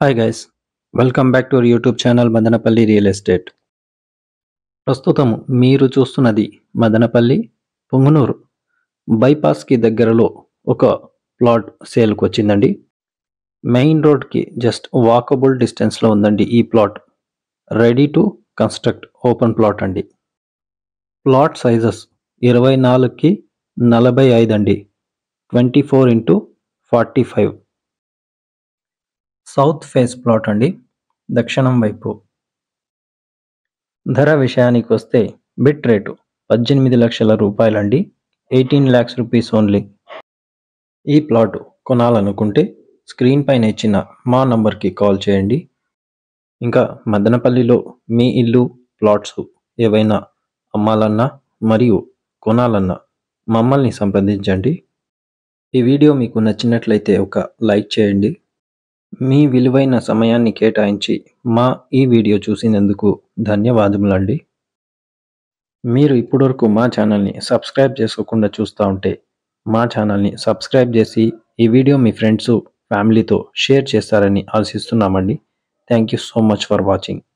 hi guys welcome back to our YouTube channel Madanapalle real estate ప్రస్తుతం మీరు చూస్తున్నది మదనపల్లి పొంగునూరు బైపాస్కి దగ్గరలో ఒక ప్లాట్ సేల్కి వచ్చిందండి మెయిన్ రోడ్కి జస్ట్ వాకబుల్ డిస్టెన్స్లో ఉందండి ఈ plot ready to construct open plot అండి ప్లాట్ సైజెస్ ఇరవై నాలుగుకి నలభై ఐదు అండి twenty four into forty five south face plot అండి దక్షిణం వైపు ధర విషయానికి వస్తే బిట్ రేటు పద్దెనిమిది లక్షల రూపాయలండి ఎయిటీన్ ల్యాక్స్ రూపీస్ ఓన్లీ ఈ ప్లాట్ కొనాలనుకుంటే స్క్రీన్ పైన ఇచ్చిన మా నంబర్కి కాల్ చేయండి ఇంకా మదనపల్లిలో మీ ఇల్లు ప్లాట్స్ ఏవైనా అమ్మాలన్నా మరియు కొనాలన్నా మమ్మల్ని సంప్రదించండి ఈ వీడియో మీకు నచ్చినట్లయితే ఒక లైక్ చేయండి మీ విలువైన సమయాన్ని కేటాయించి మా ఈ వీడియో చూసినందుకు ధన్యవాదములండి మీరు ఇప్పటివరకు మా ఛానల్ని సబ్స్క్రైబ్ చేసుకోకుండా చూస్తూ ఉంటే మా ఛానల్ని సబ్స్క్రైబ్ చేసి ఈ వీడియో మీ ఫ్రెండ్స్ ఫ్యామిలీతో షేర్ చేస్తారని ఆశిస్తున్నామండి thank you so much for watching